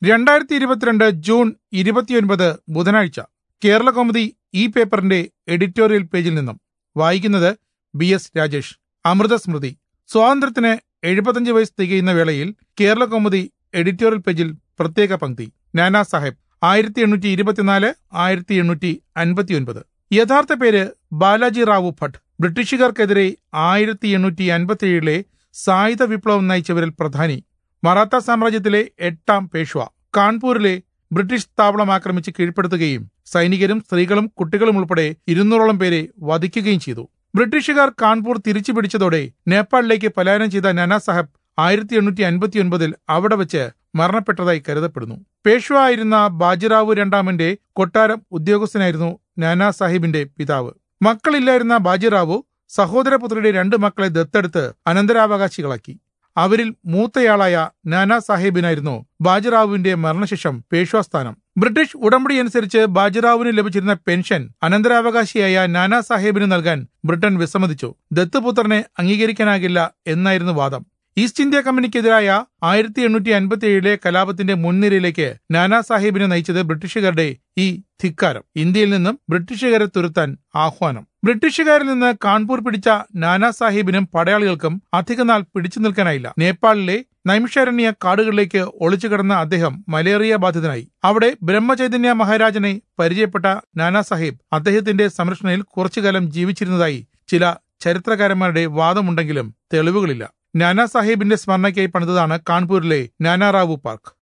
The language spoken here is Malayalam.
രണ്ടായിരത്തി ഇരുപത്തിരണ്ട് ജൂൺ ഇരുപത്തിയൊൻപത് ബുധനാഴ്ച കേരള കൗമുദി ഈ പേപ്പറിന്റെ എഡിറ്റോറിയൽ പേജിൽ നിന്നും വായിക്കുന്നത് ബി എസ് രാജേഷ് അമൃതസ്മൃതി സ്വാതന്ത്ര്യത്തിന് എഴുപത്തഞ്ച് വയസ്സ് തികയുന്ന വേളയിൽ കേരള കൗമുദി എഡിറ്റോറിയൽ പേജിൽ പ്രത്യേക പങ്ക്തി നാനാ സാഹേബ് ആയിരത്തി എണ്ണൂറ്റി ഇരുപത്തിനാല് ആയിരത്തി എണ്ണൂറ്റി അൻപത്തിയൊൻപത് യഥാർത്ഥ പേര് ബാലാജി റാവു ഭട്ട് ബ്രിട്ടീഷുകാർക്കെതിരെ ആയിരത്തി എണ്ണൂറ്റി അൻപത്തിയേഴിലെ സായുധ വിപ്ലവം നയിച്ചവരിൽ പ്രധാനി മറാത്ത സാമ്രാജ്യത്തിലെ എട്ടാം പേഷ്വ കാൺപൂരിലെ ബ്രിട്ടീഷ് താവളം ആക്രമിച്ച് കീഴ്പ്പെടുത്തുകയും സൈനികരും സ്ത്രീകളും കുട്ടികളും ഉൾപ്പെടെ ഇരുന്നൂറോളം പേരെ വധിക്കുകയും ചെയ്തു ബ്രിട്ടീഷുകാർ കാൺപൂർ തിരിച്ചു പിടിച്ചതോടെ നേപ്പാളിലേക്ക് പലായനം ചെയ്ത നാനാ സാഹബ് ആയിരത്തി എണ്ണൂറ്റി അൻപത്തി ഒൻപതിൽ അവിടെ വെച്ച് മരണപ്പെട്ടതായി കരുതപ്പെടുന്നു പേഷ്വ ആയിരുന്ന ബാജിറാവു രണ്ടാമന്റെ കൊട്ടാരം ഉദ്യോഗസ്ഥനായിരുന്നു നാനാ സാഹിബിന്റെ പിതാവ് മക്കളില്ലായിരുന്ന ബാജിറാവു സഹോദരപുത്രിയുടെ രണ്ട് മക്കളെ ദത്തെടുത്ത് അനന്തരാവകാശികളാക്കി അവരിൽ മൂത്തയാളായ നാനാ സാഹിബിനായിരുന്നു ബാജിറാവുവിന്റെ മരണശേഷം പേഷ്വാസ്ഥാനം ബ്രിട്ടീഷ് ഉടമ്പടി അനുസരിച്ച് ബാജിറാവുവിന് ലഭിച്ചിരുന്ന പെൻഷൻ അനന്തരാവകാശിയായ നാനാ സാഹേബിന് നൽകാൻ ബ്രിട്ടൻ വിസമ്മതിച്ചു ദത്തുപുത്രനെ അംഗീകരിക്കാനാകില്ല എന്നായിരുന്നു വാദം ഈസ്റ്റ് ഇന്ത്യ കമ്പനിക്കെതിരായ ആയിരത്തി എണ്ണൂറ്റി അൻപത്തി ഏഴിലെ കലാപത്തിന്റെ മുൻനിരയിലേക്ക് നാനാ സാഹിബിനെ നയിച്ചത് ബ്രിട്ടീഷുകാരുടെ ഈ ധിക്കാരം ഇന്ത്യയിൽ നിന്നും ബ്രിട്ടീഷുകാരെ തുരുത്താൻ ആഹ്വാനം ബ്രിട്ടീഷുകാരിൽ നിന്ന് കാൺപൂർ പിടിച്ച നാനാ സാഹിബിനും പടയാളികൾക്കും അധികനാൾ പിടിച്ചു നിൽക്കാനായില്ല നേപ്പാളിലെ നൈമിഷാരണ്യ കാടുകളിലേക്ക് ഒളിച്ചു കിടന്ന അദ്ദേഹം മലേറിയ ബാധിതനായി അവിടെ ബ്രഹ്മചൈതന്യ മഹാരാജനെ പരിചയപ്പെട്ട നാനാ സാഹിബ് അദ്ദേഹത്തിന്റെ സംരക്ഷണയിൽ കുറച്ചുകാലം ജീവിച്ചിരുന്നതായി ചില ചരിത്രകാരന്മാരുടെ വാദമുണ്ടെങ്കിലും തെളിവുകളില്ല നാനാ സാഹിബിന്റെ സ്മരണയ്ക്കായി പണിതതാണ് കാൺപൂരിലെ നാനാറാവു പാർക്ക്